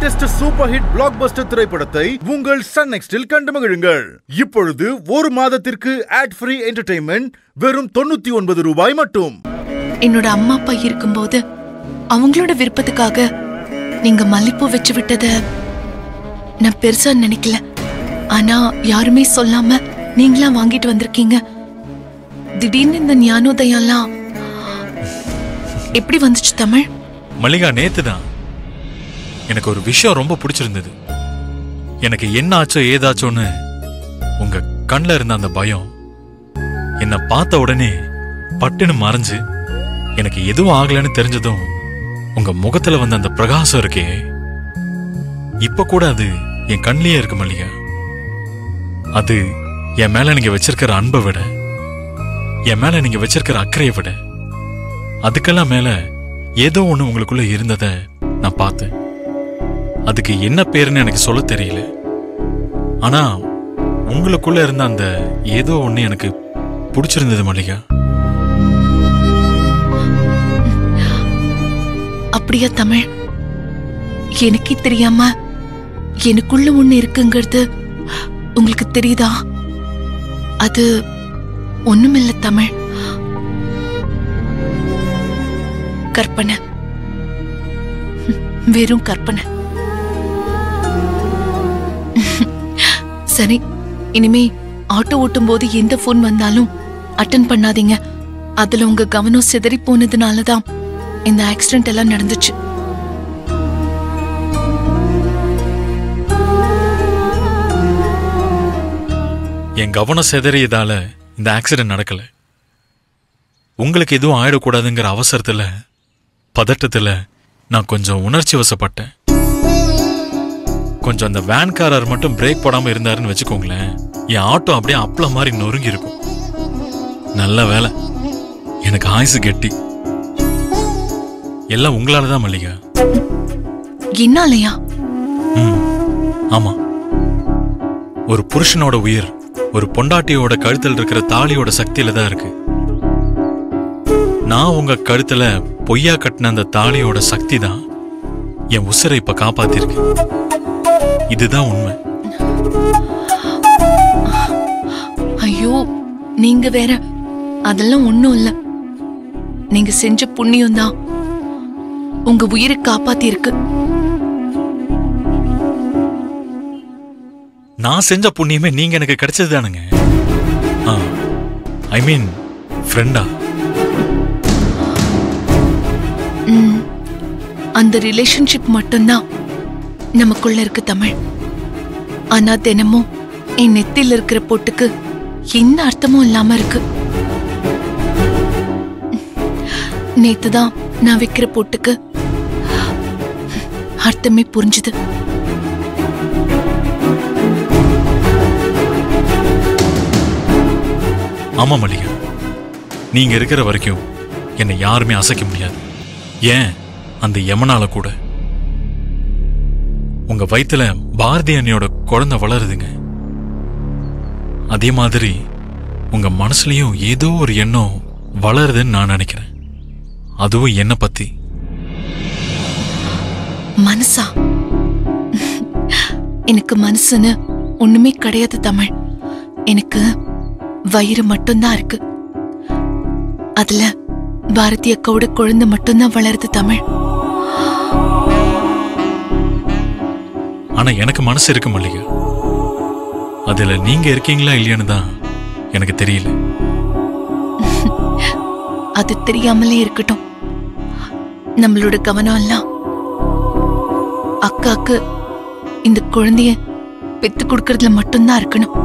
Latest super hit blockbuster திரைப்படத்தை உங்கள் Sun நெக்ஸ்டில் கண்டு மகிழுங்கள் இப்பொழுது ஒரு மாதத்திற்கு ஆட் ஃப்ரீ என்டர்டைன்மெண்ட் வெறும் தொண்ணூத்தி ஒன்பது ரூபாய் மட்டும் என்னோட அம்மா அப்பா இருக்கும்போது அவங்களோட விருப்பத்துக்காக நீங்க மல்லிப்பூ வச்சு விட்டத நான் பெருசா நினைக்கல ஆனா யாருமே சொல்லாம நீங்களா வாங்கிட்டு வந்திருக்கீங்க திடீர்னு இந்த ஞானோதயம்லாம் எப்படி வந்துச்சு தமிழ் மல்லிகா நேத்து தான் எனக்கு ஒரு விஷயம் ரொம்ப பிடிச்சிருந்தது எனக்கு என்ன ஆச்சோ ஏதாச்சோன்னு உங்க கண்ணில் இருந்த அந்த பயம் என்னை பார்த்த உடனே பட்டுன்னு மறைஞ்சு எனக்கு எதுவும் ஆகலைன்னு தெரிஞ்சதும் உங்க முகத்துல வந்த அந்த பிரகாசம் இருக்கே இப்ப கூட அது என் கண்ணிலேயே இருக்கு மல்லிகா அது என் மேல நீங்க வச்சிருக்கிற அன்பை விட என் மேல நீங்க வச்சிருக்கிற அக்கறையை விட அதுக்கெல்லாம் மேல ஏதோ ஒண்ணு உங்களுக்குள்ள இருந்தத நான் பார்த்தேன் அதுக்கு என்ன பேருன்னு எனக்கு சொல்ல தெரியல ஆனா உங்களுக்குள்ள இருந்த அந்த ஏதோ ஒண்ணு எனக்கு பிடிச்சிருந்தது மல்லிகா அப்படியா தமிழ் எனக்கே தெரியாம எனக்குள்ள ஒண்ணு இருக்குங்கிறது உங்களுக்கு தெரியுதா அது ஒண்ணுமில்ல தமிழ் கற்பனை வெறும் கற்பனை சரி இனிமே ஆட்டோ ஓட்டும் போது எந்த போன் வந்தாலும் அட்டன் பண்ணாதீங்க அதுல உங்க கவனம் சிதறி போனதுனாலதான் இந்த ஆக்சிடென்ட் எல்லாம் நடந்துச்சு என் கவனம் சிதறியதால இந்த ஆக்சிடென்ட் நடக்கல உங்களுக்கு எதுவும் ஆயிடக்கூடாதுங்கிற அவசரத்துல பதட்டத்துல நான் கொஞ்சம் உணர்ச்சி வசப்பட்டேன் கொஞ்சம் அந்த வேன்காரர் மட்டும் பிரேக் போடாம இருந்தாருன்னு வச்சுக்கோங்களேன் என் ஆட்டோ அப்படியே அப்பள மாதிரி நொறுங்கி இருக்கும் நல்ல வேலை எனக்கு ஆயுசு கெட்டி எல்லாம் உங்களால தான் மல்லிகா என்னாலயா ம் ஆமா ஒரு புருஷனோட உயிர் ஒரு பொண்டாட்டியோட கழுத்தில் இருக்கிற தாலியோட சக்தியில தான் இருக்கு நான் உங்க கழுத்துல பொய்யா கட்டின அந்த தாலியோட சக்தி தான் என் உசிரை இப்ப காப்பாத்திருக்கு இதுதான் உண்மை ஐயோ நீங்க வேற அதெல்லாம் ஒண்ணும் இல்ல நீங்க செஞ்ச புண்ணியம் தான் உங்க உயிரை காப்பாத்தி இருக்கு நான் செஞ்ச புண்ணியமே நீங்க எனக்கு கிடைச்சது தானுங்க ஐ மீன் ஃப்ரெண்டா அந்த ரிலேஷன்ஷிப் மட்டும்தான் நமக்குள்ள இருக்கு தமிழ் ஆனா தினமும் என் நெத்தில இருக்கிற பொட்டுக்கு எந்த அர்த்தமும் இல்லாம இருக்கு நேத்து தான் நான் வைக்கிற பொட்டுக்கு அர்த்தமே புரிஞ்சுது ஆமா மல்லிகா நீங்க இருக்கிற வரைக்கும் என்னை யாருமே அசைக்க முடியாது ஏன் அந்த யமனால கூட உங்க வயித்துல பாரதி அண்ணியோட குழந்தை வளருதுங்க அதே மாதிரி உங்க மனசுலயும் ஏதோ ஒரு எண்ணம் வளருதுன்னு நான் நினைக்கிறேன் அதுவும் என்ன பத்தி மனசா எனக்கு மனசுன்னு ஒண்ணுமே கிடையாது தமிழ் எனக்கு வயிறு மட்டும்தான் இருக்கு அதுல பாரதி அக்காவோட குழந்தை மட்டும்தான் வளருது தமிழ் ஆனா எனக்கு மனசு இருக்கு மல்லிகா அதுல நீங்க இருக்கீங்களா இல்லையான்னு தான் எனக்கு தெரியல அது தெரியாமலே இருக்கட்டும் நம்மளோட கவனம் எல்லாம் அக்காக்கு இந்த குழந்தைய பெத்து கொடுக்கறதுல மட்டும்தான் இருக்கணும்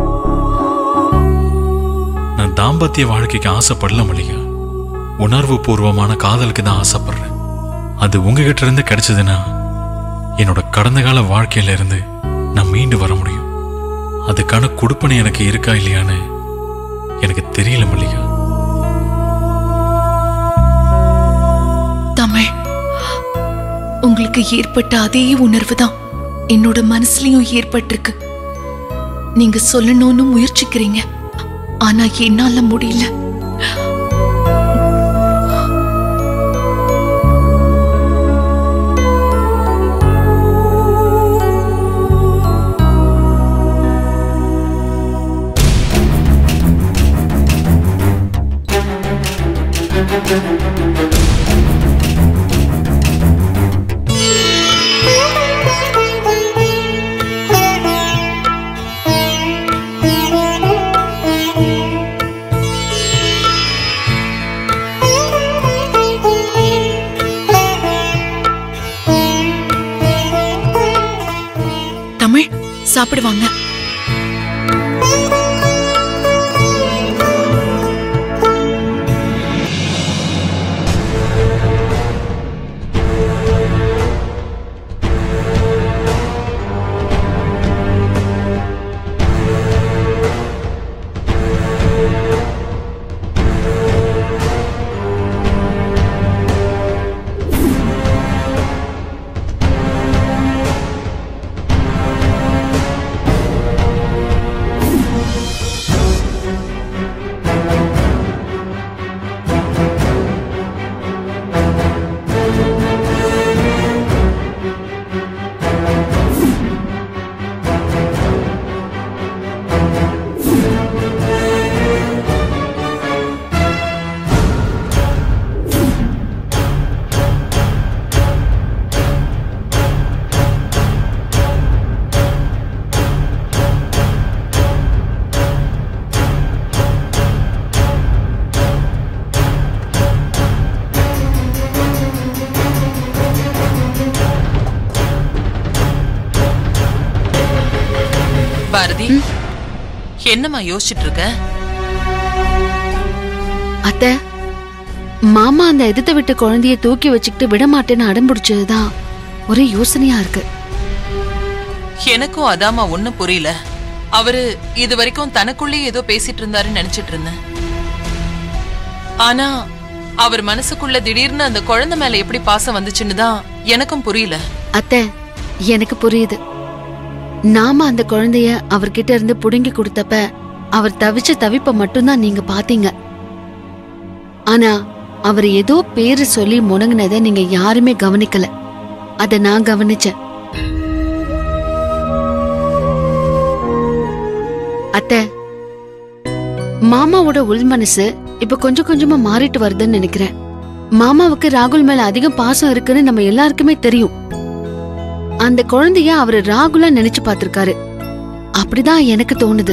நான் தாம்பத்திய வாழ்க்கைக்கு ஆசைப்படல மல்லிகா உணர்வு பூர்வமான காதலுக்கு தான் ஆசைப்படுறேன் அது உங்ககிட்ட இருந்து கிடைச்சதுன்னா என்னோட கடந்த கால வாழ்க்கையில இருந்து நான் மீண்டு வர முடியும் அதுக்கான கொடுப்பனை எனக்கு இருக்கா இல்லையான்னு எனக்கு தெரியல மல்லிகா தமிழ் உங்களுக்கு ஏற்பட்ட அதே உணர்வு தான் என்னோட மனசுலயும் ஏற்பட்டிருக்கு நீங்க சொல்லணும்னு முயற்சிக்கிறீங்க ஆனா என்னால முடியல சாப்பிடுவாங்க பாரதி என்னம்மா யோசிச்சுட்டு இருக்க அத்தை மாமா அந்த எதிர்த்த விட்டு குழந்தைய தூக்கி வச்சுக்கிட்டு விட மாட்டேன்னு அடம்பிடிச்சதுதான் ஒரே யோசனையா இருக்கு எனக்கும் அதாம்மா ஒண்ணும் புரியல அவரு இது வரைக்கும் தனக்குள்ளே ஏதோ பேசிட்டு இருந்தாருன்னு நினைச்சிட்டு இருந்தேன் ஆனா அவர் மனசுக்குள்ள திடீர்னு அந்த குழந்தை மேல எப்படி பாசம் வந்துச்சுன்னு தான் எனக்கும் புரியல அத்தை எனக்கு புரியுது நாம அந்த குழந்தைய அவர்கிட்ட இருந்து புடுங்கி கொடுத்தப்ப அவர் தவிச்ச தவிப்ப மட்டும்தான் நீங்க பாத்தீங்க ஆனா அவர் ஏதோ பேரு சொல்லி முணங்குனத நீங்க யாருமே கவனிக்கல அத நான் கவனிச்சேன் அத்தை மாமாவோட உள் மனசு இப்ப கொஞ்சம் கொஞ்சமா மாறிட்டு வருதுன்னு நினைக்கிறேன் மாமாவுக்கு ராகுல் மேல அதிகம் பாசம் இருக்குன்னு நம்ம எல்லாருக்குமே தெரியும் அந்த குழந்தைய அவரு ராகுலா நினைச்சு பார்த்திருக்காரு அப்படிதான் எனக்கு தோணுது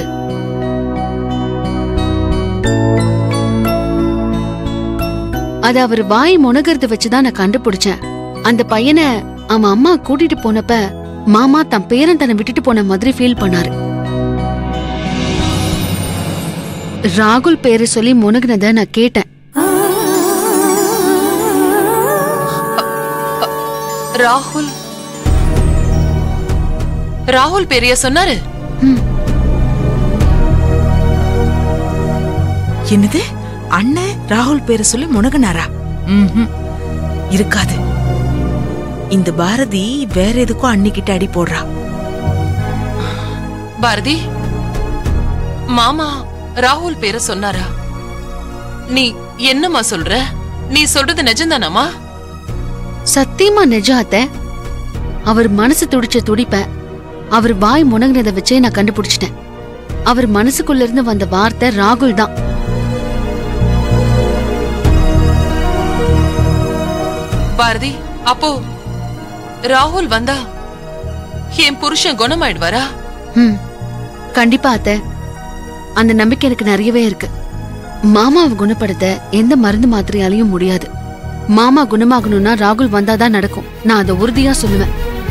அது அவர் வாய் முனகிறத வச்சுதான் நான் கண்டுபிடிச்சேன் அந்த பையனை அவன் அம்மா கூட்டிட்டு போனப்ப மாமா தன் பேரன் தன்னை விட்டுட்டு போன மாதிரி ஃபீல் பண்ணாரு ராகுல் பேரை சொல்லி முனகினத நான் கேட்டேன் ராகுல் ராகுல் பெரிய சொன்னாரு என்னது அண்ணன் ராகுல் பேரை சொல்லி முனகுனாரா ம்ஹும். இருக்காது இந்த பாரதி வேற எதுக்கோ அன்னிக்கிட்ட அடி போடுறா பாரதி மாமா ராகுல் பேர சொன்னாரா நீ என்னம்மா சொல்ற நீ சொல்றது நிஜம்தானாமா சத்தியமா நிஜம் அத்தை அவர் மனசு துடிச்ச துடிப்ப அவர் வாய் முனங்கினத வச்சே நான் கண்டுபிடிச்சிட்டேன் அவர் மனசுக்குள்ள இருந்து வந்த வார்த்தை ராகுல் தான் பாரதி அப்போ ராகுல் வந்தா என் புருஷன் குணமாயிடுவாரா ம் கண்டிப்பா அத்தை அந்த நம்பிக்கை எனக்கு நிறையவே இருக்கு மாமாவை குணப்படுத்த எந்த மருந்து மாத்திரையாலையும் முடியாது மாமா குணமாகணும்னா ராகுல் வந்தாதான் நடக்கும் நான் அதை உறுதியா சொல்லுவேன்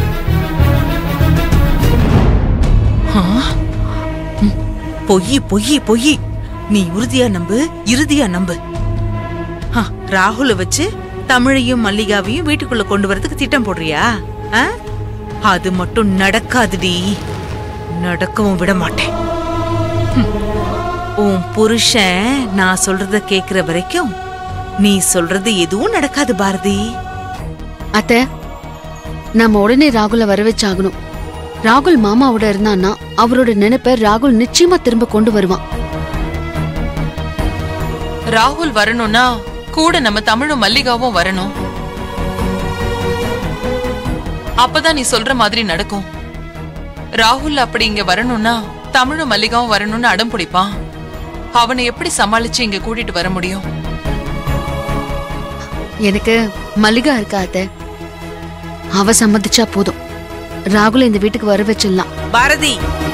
பொய் பொய் பொய் நீ உறுதியா நம்பு இறுதியா நம்பு ஆ, ராகுல வச்சு தமிழையும் மல்லிகாவையும் வீட்டுக்குள்ள கொண்டு வரதுக்கு திட்டம் போடுறியா ஆ? அது மட்டும் நடக்காதுடி நடக்கவும் விட மாட்டேன் ஹம். உன் புருஷன் நான் சொல்றத கேக்குற வரைக்கும் நீ சொல்றது எதுவும் நடக்காது பாரதி அத்தை நம்ம உடனே ராகுல வர வச்சாகணும் ராகுல் மாமாவோட இருந்தான்னா அவரோட நினைப்ப ராகுல் நிச்சயமா திரும்ப கொண்டு வருவான் ராகுல் வரணும்னா கூட நம்ம தமிழும் மல்லிகாவும் வரணும் அப்பதான் நீ சொல்ற மாதிரி நடக்கும் ராகுல் அப்படி இங்க வரணும்னா தமிழும் மல்லிகாவும் வரணும்னு அடம் பிடிப்பான் அவனை எப்படி சமாளிச்சு இங்க கூட்டிட்டு வர முடியும் எனக்கு மல்லிகா இருக்கா அத்தை அவ சம்மதிச்சா போதும் ராகுல இந்த வீட்டுக்கு வர வச்சிடலாம் பாரதி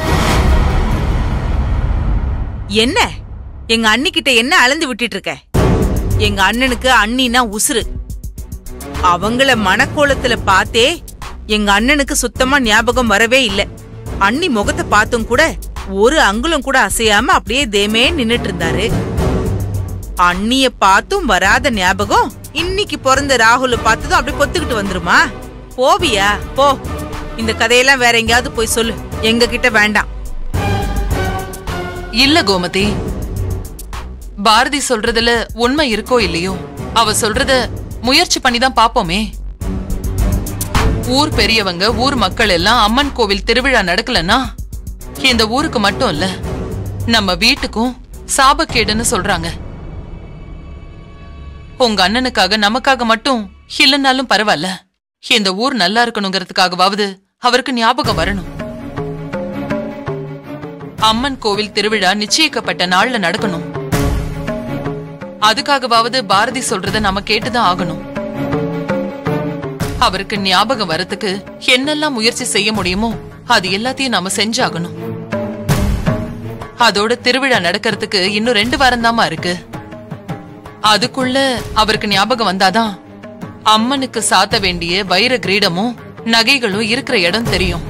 என்ன எங்க அண்ணிக்கிட்ட என்ன அளந்து விட்டுட்டு இருக்க எங்க அண்ணனுக்கு அண்ணினா உசுரு அவங்கள மனக்கோலத்துல பார்த்தே எங்க அண்ணனுக்கு சுத்தமா ஞாபகம் வரவே இல்ல அண்ணி முகத்தை பார்த்தும் கூட ஒரு அங்குலம் கூட அசையாம அப்படியே தேமே நின்னுட்டு இருந்தாரு அண்ணிய பார்த்தும் வராத ஞாபகம் இன்னைக்கு பிறந்த ராகுல பார்த்ததும் அப்படியே பொத்துக்கிட்டு வந்துருமா போவியா போ இந்த கதையெல்லாம் வேற எங்கேயாவது போய் சொல்லு எங்க கிட்ட வேண்டாம் இல்ல கோமதி பாரதி சொல்றதுல உண்மை இருக்கோ இல்லையோ அவ சொல்றத முயற்சி பண்ணி தான் பாப்போமே ஊர் பெரியவங்க ஊர் மக்கள் எல்லாம் அம்மன் கோவில் திருவிழா நடக்கலன்னா இந்த ஊருக்கு மட்டும் இல்ல நம்ம வீட்டுக்கும் சாபக்கேடுன்னு சொல்றாங்க உங்க அண்ணனுக்காக நமக்காக மட்டும் இல்லைன்னாலும் பரவாயில்ல இந்த ஊர் நல்லா இருக்கணுங்கிறதுக்காகவாவது அவருக்கு ஞாபகம் வரணும் அம்மன் கோவில் திருவிழா நிச்சயிக்கப்பட்ட நாள்ல நடக்கணும் அதுக்காகவாவது பாரதி சொல்றத நாம கேட்டுதான் ஆகணும் அவருக்கு ஞாபகம் வரத்துக்கு என்னெல்லாம் முயற்சி செய்ய முடியுமோ அது எல்லாத்தையும் நாம செஞ்சாகணும் அதோட திருவிழா நடக்கிறதுக்கு இன்னும் ரெண்டு வாரம் இருக்கு அதுக்குள்ள அவருக்கு ஞாபகம் வந்தாதான் அம்மனுக்கு சாத்த வேண்டிய வைர கிரீடமும் நகைகளும் இருக்கிற இடம் தெரியும்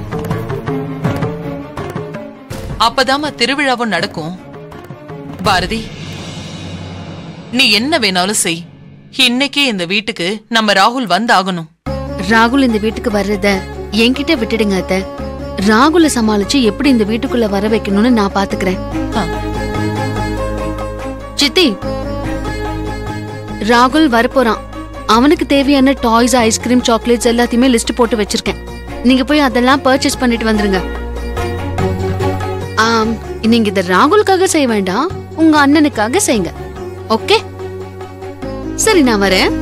அப்பதாம்மா திருவிழாவும் நடக்கும் பாரதி நீ என்ன வேணாலும் செய் இன்னைக்கே இந்த வீட்டுக்கு நம்ம ராகுல் வந்தாகணும் ராகுல் இந்த வீட்டுக்கு வர்றத என்கிட்ட விட்டுடுங்க அத்த ராகுல சமாளிச்சு எப்படி இந்த வீட்டுக்குள்ள வர வைக்கணும்னு நான் பாத்துக்கிறேன் ஆ. சித்தி ராகுல் வரப்போறான் அவனுக்கு தேவையான டாய்ஸ் ஐஸ்கிரீம் சாக்லேட்ஸ் எல்லாத்தையுமே லிஸ்ட் போட்டு வச்சிருக்கேன் நீங்க போய் அதெல்லாம் பர்ச்சேஸ் பண்ணிட்டு வந்துருங்க ஆம் நீங்க இத ராகுலுக்காக செய்ய வேண்டாம் உங்க அண்ணனுக்காக செய்யுங்க ஓகே சரி நான் வரேன்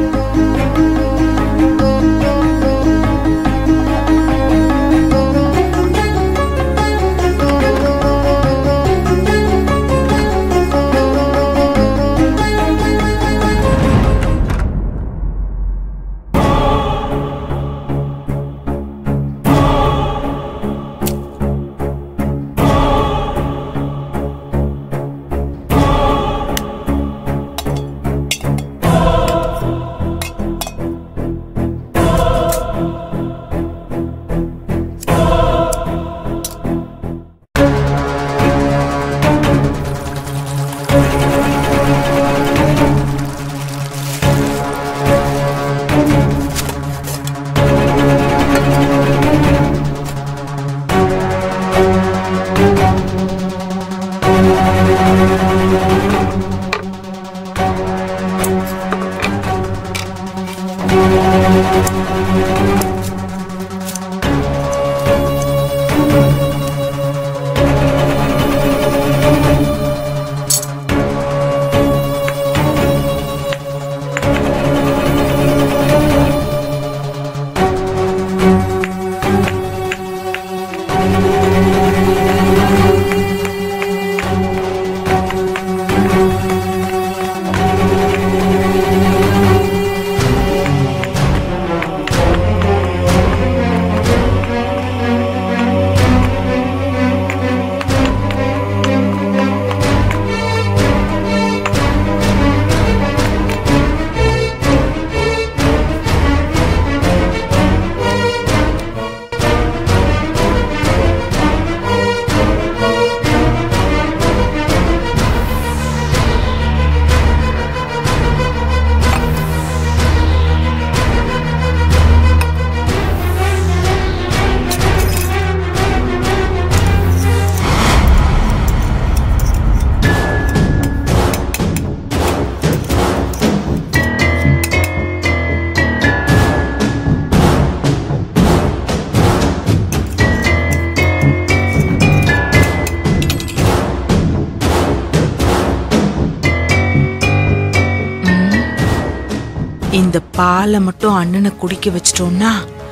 இந்த பாலை மட்டும் அண்ணனை குடிக்க வச்சிட்டோம்னா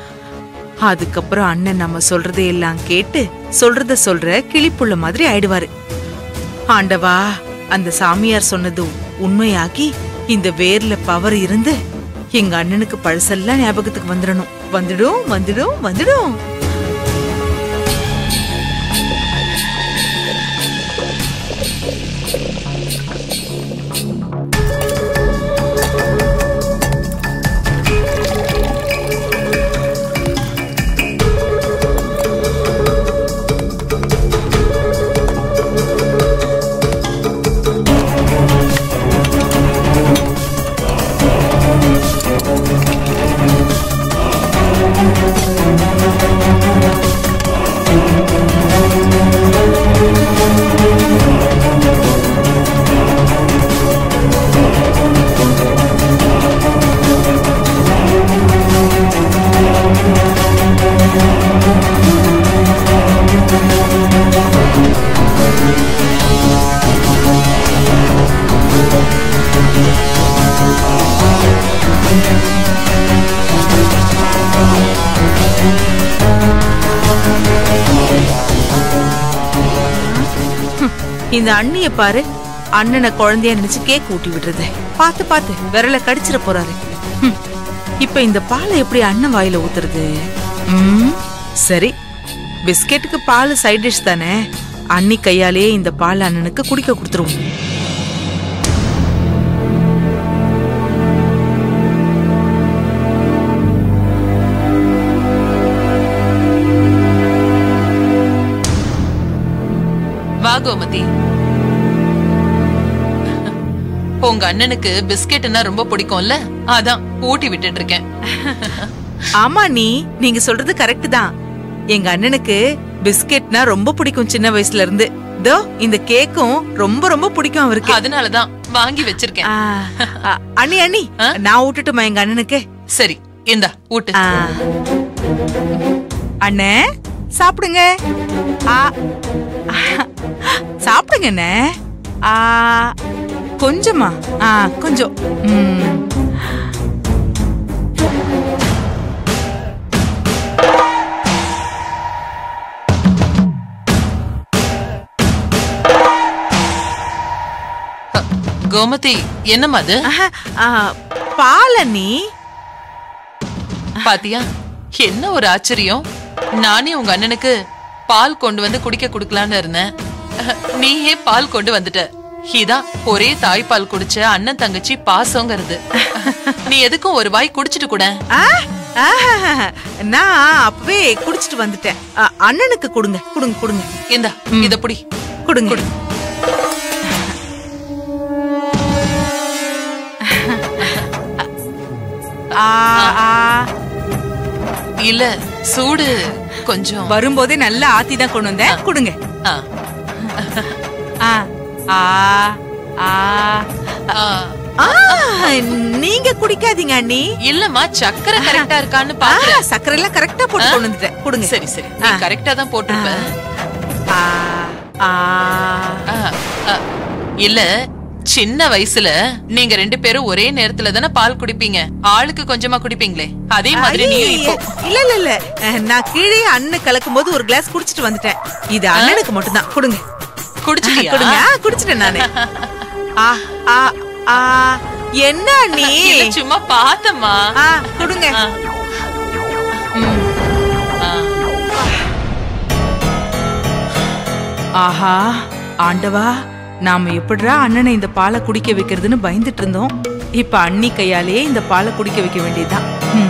அதுக்கப்புறம் அண்ணன் நம்ம சொல்றதை எல்லாம் கேட்டு சொல்றத சொல்ற கிளிப்புள்ள மாதிரி ஆயிடுவாரு ஆண்டவா அந்த சாமியார் சொன்னது உண்மையாகி இந்த வேர்ல பவர் இருந்து எங்க அண்ணனுக்கு பழசெல்லாம் ஞாபகத்துக்கு வந்துடணும் வந்துடும் வந்துடும் வந்துடும் இந்த அண்ணிய பாரு அண்ணனை குழந்தைய நினைச்சு கேக் ஊட்டி விடுறது பார்த்து பார்த்து விரல கடிச்சிட போறாரு ஹம். இப்ப இந்த பாலை எப்படி அண்ணன் வாயில ஊத்துறது ம், சரி பிஸ்கெட்டுக்கு பால் சைட் டிஷ் தானே அண்ணி கையாலேயே இந்த பால் அண்ணனுக்கு குடிக்க கொடுத்துருவோம் வா கோமதி உங்க அண்ணனுக்கு பிஸ்கெட்னா ரொம்ப பிடிக்கும்ல அதான் ஊட்டி விட்டுட்டு இருக்கேன் ஆமா நீ நீங்க சொல்றது கரெக்ட் தான் எங்க அண்ணனுக்கு பிஸ்கெட்னா ரொம்ப பிடிக்கும் சின்ன வயசுல இருந்து தோ இந்த கேக்கும் ரொம்ப ரொம்ப பிடிக்கும் அவருக்கு அதனாலதான் வாங்கி வச்சிருக்கேன் ஆ, ஆ, அண்ணி அண்ணி ஆ? நான் ஊட்டுட்டுமா எங்க அண்ணனுக்கு சரி இந்தா ஊட்டு ஆ. அண்ணே சாப்பிடுங்க ஆ சாப்பிடுங்க அண்ணே ஆ கொஞ்சமா ஆ கொஞ்சம் ம். கோமதி என்னம்மா அது ஆஹா, ஆ, பால் அண்ணி பாத்தியா என்ன ஒரு ஆச்சரியம் நானே உங்க அண்ணனுக்கு பால் கொண்டு வந்து குடிக்க குடுக்கலான்னு இருந்தேன் நீயே பால் கொண்டு வந்துட்ட இதான் ஒரே தாய்ப்பால் குடிச்ச அண்ணன் தங்கச்சி பாசங்கிறது நீ எதுக்கும் ஒரு வாய் குடிச்சிட்டு கூட ஆ, ஆஹா, நான் அப்பவே குடிச்சிட்டு வந்துட்டேன் ஆ, அண்ணனுக்கு கொடுங்க கொடுங்க கொடுங்க இந்தா இத புடி கொடுங்க ஆ, ஆ. இல்ல சூடு கொஞ்சம் வரும்போதே நல்லா ஆத்தி தான் கொண்டு வந்தேன் கொடுங்க ஆ, ஆ, ஆ, ஆ. ஆ. ஆ, நீங்க குடிக்காதீங்க அண்ணி இல்லம்மா சக்கரை கரெக்டா இருக்கான்னு ஆ, பாக்குறேன் சர்க்கரை எல்லாம் கரெக்டா போட்டு கொண்டு வந்துட்டேன் கொடுங்க சரி சரி நீ கரெக்டா தான் போட்டிருப்ப ஆ, ஆ. ஆ, ஆ. இல்ல சின்ன வயசுல நீங்க ரெண்டு பேரும் ஒரே நேரத்துல தானே பால் குடிப்பீங்க ஆளுக்கு கொஞ்சமா குடிப்பீங்களே அதே மாதிரி நீயும் இப்போ இல்ல இல்ல இல்ல அஹ், நான் கீழே அண்ணன் கலக்கும் போது ஒரு கிளாஸ் குடிச்சிட்டு வந்துட்டேன் இது அண்ணனுக்கு மட்டும்தான் கொடுங்க குடிச்சிட்டியா கொடுங்க ஆ, குடிச்சிட்டேன் நானு ஆ ஆ ஆ என்ன நீ இல்ல, சும்மா பார்த்தம்மா ஆ கொடுங்க ஆ. ம். ஆ. ஆஹா ஆண்டவா நாம எப்படிடா அண்ணனை இந்த பாலை குடிக்க வைக்கிறதுன்னு பயந்துட்டு இருந்தோம் இப்ப அண்ணி கையாலேயே இந்த பாலை குடிக்க வைக்க வேண்டியதுதான் ம்.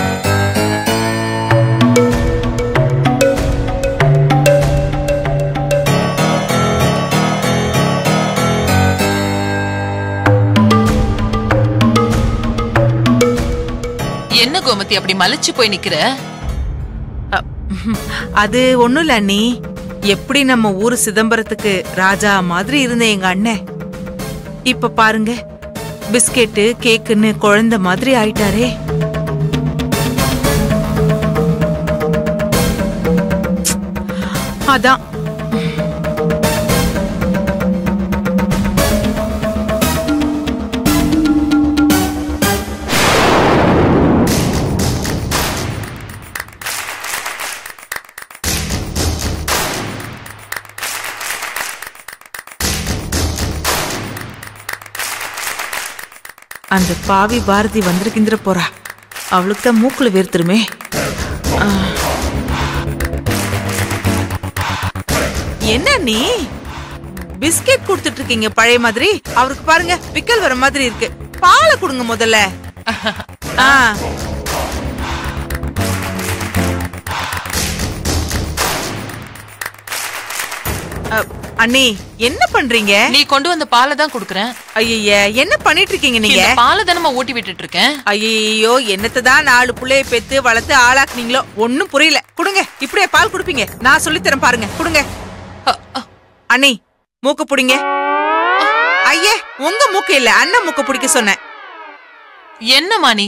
என்ன கோமதி அப்படி மலைச்சு போய் நிக்கிற அ, அது ஒண்ணும் இல்ல அண்ணி எப்படி நம்ம ஊரு சிதம்பரத்துக்கு ராஜா மாதிரி இருந்த எங்க அண்ணன் இப்ப பாருங்க பிஸ்கெட்டு கேக்குன்னு குழந்தை மாதிரி ஆயிட்டாரே அதான் அந்த பாவி பாரதி வந்திருக்கின்ற போறா அவளுக்கு தான் மூக்குல வேர்த்துருமே ஆ. என்ன நீ பிஸ்கெட் கொடுத்துட்டு இருக்கீங்க பழைய மாதிரி அவருக்கு பாருங்க பிக்கல் வர மாதிரி இருக்கு பாலை கொடுங்க முதல்ல ஆ அ, அண்ணி என்ன பண்றீங்க நீ கொண்டு வந்த பாலை தான் குடுக்கறேன் ஐய என்ன பண்ணிட்டு இருக்கீங்க நீங்க இந்த பாலை தானமா ஊட்டி விட்டுட்டு இருக்கேன் ஐயோ என்னத்தை தான் நாலு புள்ளைய பெத்து வளர்த்து ஆளாக்குனீங்களோ ஒண்ணும் புரியல கொடுங்க இப்படியே பால் குடுப்பீங்க நான் சொல்லித்தரேன் பாருங்க கொடுங்க அ, அ, அண்ணி மூக்கு புடிங்க ஐயே உங்க மூக்கு இல்ல அண்ணன் மூக்கு பிடிக்க சொன்னேன் என்னம்மா நீ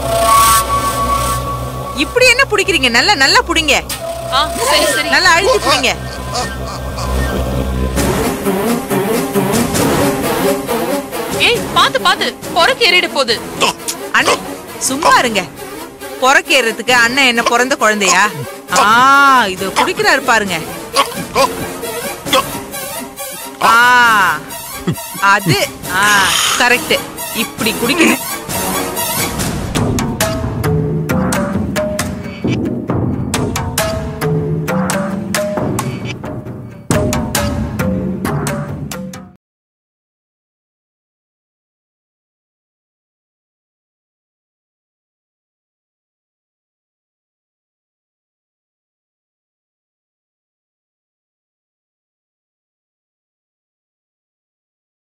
இப்படி என்ன பிடிக்கிறீங்க நல்லா நல்லா புடிங்க ஆ, சரி சரி நல்லா அழுத்தி புடிங்க ஏய் பாத்து பாத்து பொறக்கு ஏறிட போகுது அண்ணன் சும்மா இருங்க பொறக்கேறதுக்கு அண்ணன் என்ன பிறந்த குழந்தையா ஆ இது குடிக்கிறாரு பாருங்க ஆ அது ஆ கரெக்ட் இப்படி குடிக்கணும்